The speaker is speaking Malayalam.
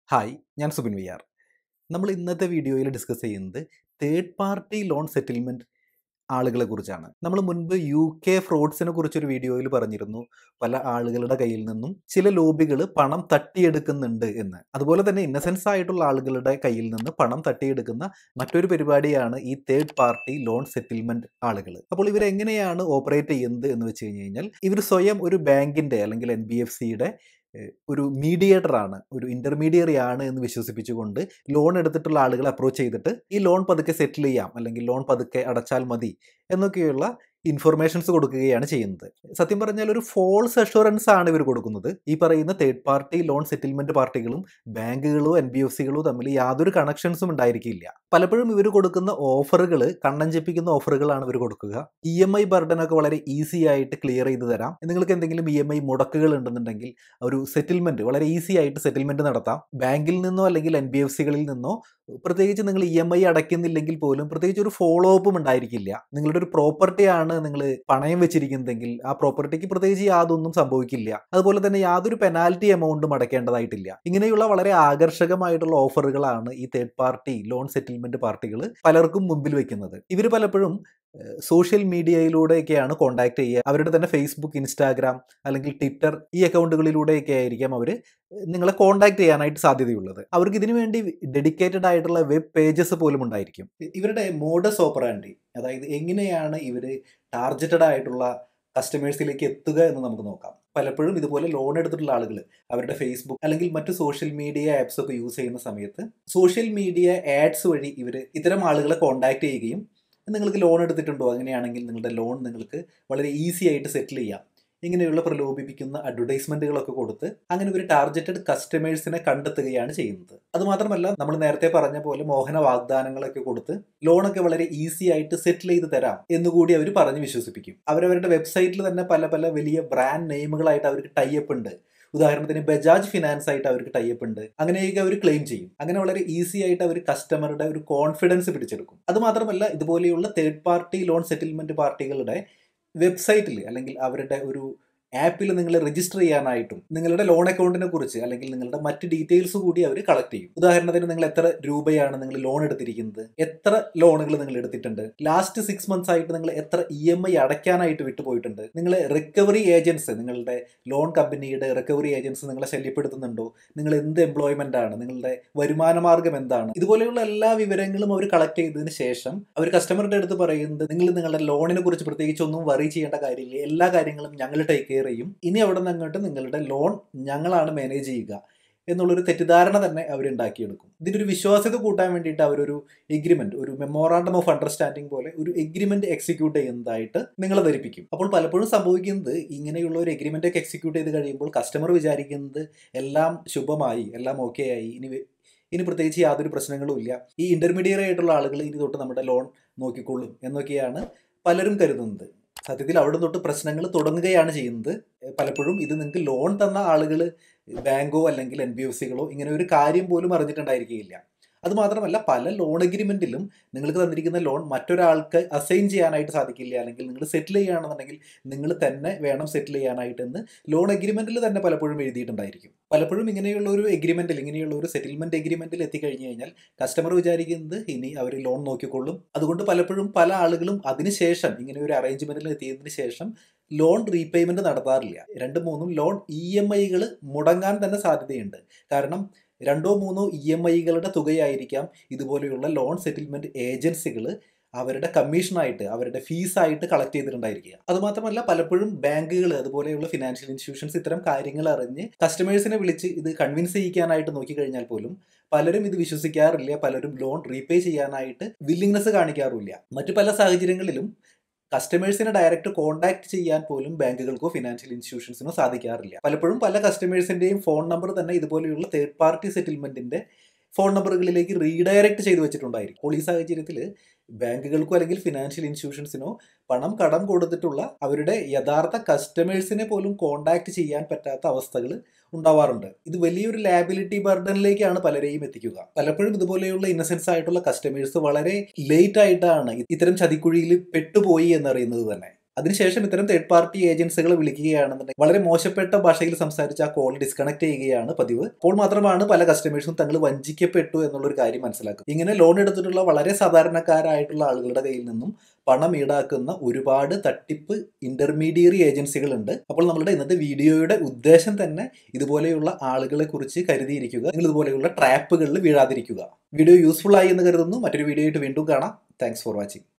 ഹായ് ഞാൻ സുബിൻ വി ആർ നമ്മൾ ഇന്നത്തെ വീഡിയോയിൽ ഡിസ്കസ് ചെയ്യുന്നത് തേർഡ് പാർട്ടി ലോൺ സെറ്റിൽമെൻറ്റ് ആളുകളെ കുറിച്ചാണ് നമ്മൾ മുൻപ് യു കെ ഫ്രോഡ്സിനെ കുറിച്ചൊരു വീഡിയോയിൽ പറഞ്ഞിരുന്നു പല ആളുകളുടെ കയ്യിൽ നിന്നും ചില ലോബികൾ പണം തട്ടിയെടുക്കുന്നുണ്ട് എന്ന് അതുപോലെ തന്നെ ഇന്നസെൻസ് ആയിട്ടുള്ള ആളുകളുടെ കയ്യിൽ നിന്ന് പണം തട്ടിയെടുക്കുന്ന മറ്റൊരു പരിപാടിയാണ് ഈ തേർഡ് പാർട്ടി ലോൺ സെറ്റിൽമെൻറ്റ് ആളുകൾ അപ്പോൾ ഇവരെങ്ങനെയാണ് ഓപ്പറേറ്റ് ചെയ്യുന്നത് എന്ന് വെച്ച് കഴിഞ്ഞ് കഴിഞ്ഞാൽ ഇവർ സ്വയം ഒരു ബാങ്കിൻ്റെ അല്ലെങ്കിൽ എൻ ബി എഫ് സിയുടെ ഒരു മീഡിയേറ്റർ ആണ് ഒരു ഇന്റർമീഡിയറി ആണ് എന്ന് വിശ്വസിപ്പിച്ചുകൊണ്ട് ലോൺ എടുത്തിട്ടുള്ള ആളുകളെ അപ്രോച്ച് ചെയ്തിട്ട് ഈ ലോൺ പതുക്കെ സെറ്റിൽ ചെയ്യാം അല്ലെങ്കിൽ ലോൺ പതുക്കെ അടച്ചാൽ മതി എന്നൊക്കെയുള്ള ഇൻഫർമേഷൻസ് കൊടുക്കുകയാണ് ചെയ്യുന്നത് സത്യം പറഞ്ഞാൽ ഒരു ഫോൾസ് അഷുറൻസ് ആണ് ഇവർ കൊടുക്കുന്നത് ഈ പറയുന്ന തേർഡ് പാർട്ടി ലോൺ സെറ്റിൽമെന്റ് പാർട്ടികളും ബാങ്കുകളോ എൻ ബി എഫ് സികളോ തമ്മിൽ യാതൊരു കണക്ഷൻസും ഉണ്ടായിരിക്കില്ല പലപ്പോഴും ഇവർ കൊടുക്കുന്ന ഓഫറുകൾ കണ്ണഞ്ചിപ്പിക്കുന്ന ഓഫറുകളാണ് ഇവർ കൊടുക്കുക ഇ എം ഐ ബർഡനൊക്കെ വളരെ ഈസി ആയിട്ട് ക്ലിയർ ചെയ്ത് തരാം നിങ്ങൾക്ക് എന്തെങ്കിലും ഇ എം ഐ മുടക്കുകൾ ഉണ്ടെന്നുണ്ടെങ്കിൽ ഒരു സെറ്റിൽമെന്റ് വളരെ ഈസി ആയിട്ട് സെറ്റിൽമെന്റ് നടത്താം ബാങ്കിൽ നിന്നോ അല്ലെങ്കിൽ എൻ ബി എഫ് സികളിൽ നിന്നോ പ്രത്യേകിച്ച് നിങ്ങൾ ഇ എം ഐ അടയ്ക്കുന്നില്ലെങ്കിൽ പോലും പ്രത്യേകിച്ച് ഒരു ഫോളോ അപ്പും ഉണ്ടായിരിക്കില്ല നിങ്ങളുടെ ഒരു പ്രോപ്പർട്ടിയാണ് നിങ്ങൾ പണയം വെച്ചിരിക്കുന്നതെങ്കിൽ ആ പ്രോപ്പർട്ടിക്ക് പ്രത്യേകിച്ച് യാതൊന്നും സംഭവിക്കില്ല അതുപോലെ തന്നെ യാതൊരു പെനാൽറ്റി എമൗണ്ടും അടയ്ക്കേണ്ടതായിട്ടില്ല ഇങ്ങനെയുള്ള വളരെ ആകർഷകമായിട്ടുള്ള ഓഫറുകളാണ് ഈ തേർഡ് പാർട്ടി ലോൺ സെറ്റിൽമെന്റ് പാർട്ടികൾ പലർക്കും മുമ്പിൽ വെക്കുന്നത് ഇവർ പലപ്പോഴും സോഷ്യൽ മീഡിയയിലൂടെയൊക്കെയാണ് കോൺടാക്ട് ചെയ്യുക അവരുടെ തന്നെ ഫേസ്ബുക്ക് ഇൻസ്റ്റാഗ്രാം അല്ലെങ്കിൽ ട്വിറ്റർ ഈ അക്കൗണ്ടുകളിലൂടെയൊക്കെ ആയിരിക്കാം അവർ നിങ്ങളെ കോൺടാക്ട് ചെയ്യാനായിട്ട് സാധ്യതയുള്ളത് അവർക്ക് ഇതിനു വേണ്ടി ഡെഡിക്കേറ്റഡ് ആയിട്ടുള്ള വെബ് പേജസ് പോലും ഉണ്ടായിരിക്കും ഇവരുടെ മോഡസ് ഓപ്പറാൻഡി അതായത് എങ്ങനെയാണ് ഇവർ ടാർഗറ്റഡ് ആയിട്ടുള്ള കസ്റ്റമേഴ്സിലേക്ക് എത്തുക എന്ന് നമുക്ക് നോക്കാം പലപ്പോഴും ഇതുപോലെ ലോൺ എടുത്തിട്ടുള്ള ആളുകൾ അവരുടെ ഫേസ്ബുക്ക് അല്ലെങ്കിൽ മറ്റു സോഷ്യൽ മീഡിയ ആപ്സ് ഒക്കെ യൂസ് ചെയ്യുന്ന സമയത്ത് സോഷ്യൽ മീഡിയ ആഡ്സ് വഴി ഇവർ ഇത്തരം ആളുകളെ കോൺടാക്ട് ചെയ്യുകയും നിങ്ങൾക്ക് ലോൺ എടുത്തിട്ടുണ്ടോ അങ്ങനെയാണെങ്കിൽ നിങ്ങളുടെ ലോൺ നിങ്ങൾക്ക് വളരെ ഈസി ആയിട്ട് സെറ്റിൽ ചെയ്യാം ഇങ്ങനെയുള്ള പ്രലോഭിപ്പിക്കുന്ന അഡ്വർടൈസ്മെന്റുകളൊക്കെ കൊടുത്ത് അങ്ങനെ ഒരു ടാർഗറ്റഡ് കസ്റ്റമേഴ്സിനെ കണ്ടെത്തുകയാണ് ചെയ്യുന്നത് അതുമാത്രമല്ല നമ്മൾ നേരത്തെ പറഞ്ഞ പോലെ മോഹന വാഗ്ദാനങ്ങളൊക്കെ കൊടുത്ത് ലോണൊക്കെ വളരെ ഈസി ആയിട്ട് സെറ്റിൽ ചെയ്ത് തരാം എന്നുകൂടി അവർ പറഞ്ഞ് വിശ്വസിപ്പിക്കും അവരവരുടെ വെബ്സൈറ്റിൽ തന്നെ പല പല വലിയ ബ്രാൻഡ് നെയിമുകളായിട്ട് അവർക്ക് ടൈപ്പ് ഉണ്ട് ഉദാഹരണത്തിന് ബജാജ് ഫിനാൻസ് ആയിട്ട് അവർക്ക് ടൈപ്പ് ഉണ്ട് അങ്ങനെയൊക്കെ അവർ ക്ലെയിം ചെയ്യും അങ്ങനെ വളരെ ഈസി ആയിട്ട് അവർ കസ്റ്റമറുടെ ഒരു കോൺഫിഡൻസ് പിടിച്ചെടുക്കും അതുമാത്രമല്ല ഇതുപോലെയുള്ള തേർഡ് പാർട്ടി ലോൺ സെറ്റിൽമെന്റ് പാർട്ടികളുടെ വെബ്സൈറ്റിൽ അല്ലെങ്കിൽ അവരുടെ ഒരു ആപ്പിൽ നിങ്ങൾ രജിസ്റ്റർ ചെയ്യാനായിട്ടും നിങ്ങളുടെ ലോൺ അക്കൗണ്ടിനെ കുറിച്ച് അല്ലെങ്കിൽ നിങ്ങളുടെ മറ്റ് ഡീറ്റെയിൽസ് കൂടി അവർ കളക്ട് ചെയ്യും ഉദാഹരണത്തിന് നിങ്ങൾ എത്ര രൂപയാണ് നിങ്ങൾ ലോൺ എടുത്തിരിക്കുന്നത് എത്ര ലോണുകൾ നിങ്ങൾ എടുത്തിട്ടുണ്ട് ലാസ്റ്റ് സിക്സ് മന്ത്സ് ആയിട്ട് നിങ്ങൾ എത്ര ഇ എം ഐ അടയ്ക്കാനായിട്ട് വിട്ടുപോയിട്ടുണ്ട് നിങ്ങൾ റിക്കവറി ഏജൻസ് നിങ്ങളുടെ ലോൺ കമ്പനിയുടെ റിക്കവറി ഏജൻസ് നിങ്ങളെ ശല്യപ്പെടുത്തുന്നുണ്ടോ നിങ്ങൾ എന്ത് എംപ്ലോയ്മെന്റ് ആണ് നിങ്ങളുടെ വരുമാന മാർഗം എന്താണ് ഇതുപോലെയുള്ള എല്ലാ വിവരങ്ങളും അവർ കളക്ട് ചെയ്തതിന് ശേഷം അവർ കസ്റ്റമറുടെ അടുത്ത് പറയുന്നത് നിങ്ങൾ നിങ്ങളുടെ ലോണിനെ കുറിച്ച് പ്രത്യേകിച്ച് ഒന്നും വറി ചെയ്യേണ്ട കാര്യമില്ല എല്ലാ കാര്യങ്ങളും ഞങ്ങൾ ടേക്ക് കെയർ ചെയ്യും ഇനി അവിടെ നിന്ന് അങ്ങോട്ട് നിങ്ങളുടെ ലോൺ ഞങ്ങളാണ് മാനേജ് ചെയ്യുക എന്നുള്ളൊരു തെറ്റിദ്ധാരണ തന്നെ അവരുണ്ടാക്കിയെടുക്കും ഇതിൻ്റെ ഒരു വിശ്വാസ്യത കൂട്ടാൻ വേണ്ടിയിട്ട് അവരൊരു എഗ്രിമെന്റ് ഒരു മെമ്മോറാണ്ടം ഓഫ് അണ്ടർസ്റ്റാൻഡിംഗ് പോലെ ഒരു എഗ്രിമെന്റ് എക്സിക്യൂട്ട് ചെയ്യുന്നതായിട്ട് നിങ്ങളെ ധരിപ്പിക്കും അപ്പോൾ പലപ്പോഴും സംഭവിക്കുന്നത് ഇങ്ങനെയുള്ള ഒരു എഗ്രിമെന്റ് ഒക്കെ എക്സിക്യൂട്ട് ചെയ്ത് കഴിയുമ്പോൾ കസ്റ്റമർ വിചാരിക്കുന്നത് എല്ലാം ശുഭമായി എല്ലാം ഓക്കെ ആയി ഇനി ഇനി പ്രത്യേകിച്ച് യാതൊരു പ്രശ്നങ്ങളും ഇല്ല ഈ ഇന്റർമീഡിയറ്റ് ആയിട്ടുള്ള ആളുകൾ ഇനി തൊട്ട് നമ്മുടെ ലോൺ നോക്കിക്കൊള്ളും എന്നൊക്കെയാണ് പലരും കരുതുന്നത് സത്യത്തിൽ അവിടെ തൊട്ട് പ്രശ്നങ്ങൾ തുടങ്ങുകയാണ് ചെയ്യുന്നത് പലപ്പോഴും ഇത് നിങ്ങൾക്ക് ലോൺ തന്ന ആളുകൾ ബാങ്കോ അല്ലെങ്കിൽ എൻ ബി എഫ് സികളോ ഇങ്ങനെ ഒരു കാര്യം പോലും അറിഞ്ഞിട്ടുണ്ടായിരിക്കുകയില്ല അതുമാത്രമല്ല പല ലോൺ എഗ്രിമെന്റിലും നിങ്ങൾക്ക് തന്നിരിക്കുന്ന ലോൺ മറ്റൊരാൾക്ക് അസൈൻ ചെയ്യാനായിട്ട് സാധിക്കില്ല അല്ലെങ്കിൽ നിങ്ങൾ സെറ്റിൽ ചെയ്യുകയാണെന്നുണ്ടെങ്കിൽ നിങ്ങൾ തന്നെ വേണം സെറ്റിൽ ചെയ്യാനായിട്ടെന്ന് ലോൺ എഗ്രിമെന്റിൽ തന്നെ പലപ്പോഴും എഴുതിയിട്ടുണ്ടായിരിക്കും പലപ്പോഴും ഇങ്ങനെയുള്ള ഒരു എഗ്രിമെന്റിൽ ഇങ്ങനെയുള്ള ഒരു സെറ്റിൽമെന്റ് എഗ്രിമെന്റിൽ എത്തിക്കഴിഞ്ഞു കഴിഞ്ഞാൽ കസ്റ്റമർ വിചാരിക്കുന്നത് ഇനി അവർ ലോൺ നോക്കിക്കൊള്ളും അതുകൊണ്ട് പലപ്പോഴും പല ആളുകളും അതിനുശേഷം ഇങ്ങനെ ഒരു അറേഞ്ച്മെന്റിൽ എത്തിയതിനു ശേഷം ലോൺ റീപേയ്മെന്റ് നടത്താറില്ല രണ്ട് മൂന്നും ലോൺ ഇ എം ഐകൾ മുടങ്ങാൻ തന്നെ സാധ്യതയുണ്ട് കാരണം രണ്ടോ മൂന്നോ ഇ എം ഐകളുടെ തുകയായിരിക്കാം ഇതുപോലെയുള്ള ലോൺ സെറ്റിൽമെന്റ് ഏജൻസികൾ അവരുടെ കമ്മീഷനായിട്ട് അവരുടെ ഫീസായിട്ട് കളക്ട് ചെയ്തിട്ടുണ്ടായിരിക്കുക അതുമാത്രമല്ല പലപ്പോഴും ബാങ്കുകൾ അതുപോലെയുള്ള ഫിനാൻഷ്യൽ ഇൻസ്റ്റിറ്റ്യൂഷൻസ് ഇത്തരം കാര്യങ്ങൾ അറിഞ്ഞ് കസ്റ്റമേഴ്സിനെ വിളിച്ച് ഇത് കൺവിൻസ് ചെയ്യിക്കാനായിട്ട് നോക്കിക്കഴിഞ്ഞാൽ പോലും പലരും ഇത് വിശ്വസിക്കാറില്ല പലരും ലോൺ റീപേ ചെയ്യാനായിട്ട് വില്ലിങ്നെസ് കാണിക്കാറില്ല മറ്റു പല സാഹചര്യങ്ങളിലും കസ്റ്റമേഴ്സിനെ ഡയറക്റ്റ് കോൺടാക്ട് ചെയ്യാൻ പോലും ബാങ്കുകൾക്കോ ഫിനാൻഷ്യൽ ഇൻസ്റ്റിറ്റ്യൂഷൻസിനോ സാധിക്കാറില്ല പലപ്പോഴും പല കസ്റ്റമേഴ്സിന്റെയും ഫോൺ നമ്പർ തന്നെ ഇതുപോലെയുള്ള തേർഡ് പാർട്ടി സെറ്റിൽമെന്റിന്റെ ഫോൺ നമ്പറുകളിലേക്ക് റീഡയറക്റ്റ് ചെയ്തു വെച്ചിട്ടുണ്ടായിരിക്കും അപ്പോൾ ഈ സാഹചര്യത്തിൽ ബാങ്കുകൾക്കോ അല്ലെങ്കിൽ ഫിനാൻഷ്യൽ ഇൻസ്റ്റിറ്റ്യൂഷൻസിനോ പണം കടം കൊടുത്തിട്ടുള്ള അവരുടെ യഥാർത്ഥ കസ്റ്റമേഴ്സിനെ പോലും കോണ്ടാക്ട് ചെയ്യാൻ പറ്റാത്ത അവസ്ഥകൾ ഉണ്ടാവാറുണ്ട് ഇത് വലിയൊരു ലാബിലിറ്റി ബർഡനിലേക്കാണ് പലരെയും എത്തിക്കുക പലപ്പോഴും ഇതുപോലെയുള്ള ഇന്നസെൻസ് ആയിട്ടുള്ള കസ്റ്റമേഴ്സ് വളരെ ലേറ്റ് ആയിട്ടാണ് ഇത്തരം ചതിക്കുഴിയിൽ പെട്ടുപോയി എന്നറിയുന്നത് തന്നെ അതിനുശേഷം ഇത്തരം തേർഡ് പാർട്ടി ഏജൻസികൾ വിളിക്കുകയാണെന്നുണ്ടെങ്കിൽ വളരെ മോശപ്പെട്ട ഭാഷയിൽ സംസാരിച്ച് ആ കോൾ ഡിസ്കണക്ട് ചെയ്യുകയാണ് പതിവ് അപ്പോൾ മാത്രമാണ് പല കസ്റ്റമേഴ്സും തങ്ങൾ വഞ്ചിക്കപ്പെട്ടു എന്നുള്ളൊരു കാര്യം മനസ്സിലാക്കും ഇങ്ങനെ ലോൺ എടുത്തിട്ടുള്ള വളരെ സാധാരണക്കാരായിട്ടുള്ള ആളുകളുടെ കയ്യിൽ നിന്നും പണം ഈടാക്കുന്ന ഒരുപാട് തട്ടിപ്പ് ഇന്റർമീഡിയറി ഏജൻസികളുണ്ട് അപ്പോൾ നമ്മളുടെ ഇന്നത്തെ വീഡിയോയുടെ ഉദ്ദേശം തന്നെ ഇതുപോലെയുള്ള ആളുകളെ കുറിച്ച് കരുതിയിരിക്കുക നിങ്ങൾ ഇതുപോലെയുള്ള ട്രാപ്പുകളിൽ വീഴാതിരിക്കുക വീഡിയോ യൂസ്ഫുൾ ആയി എന്ന് കരുതുന്നു മറ്റൊരു വീഡിയോ ആയിട്ട് വീണ്ടും കാണാം താങ്ക്സ് ഫോർ വാച്ചിങ്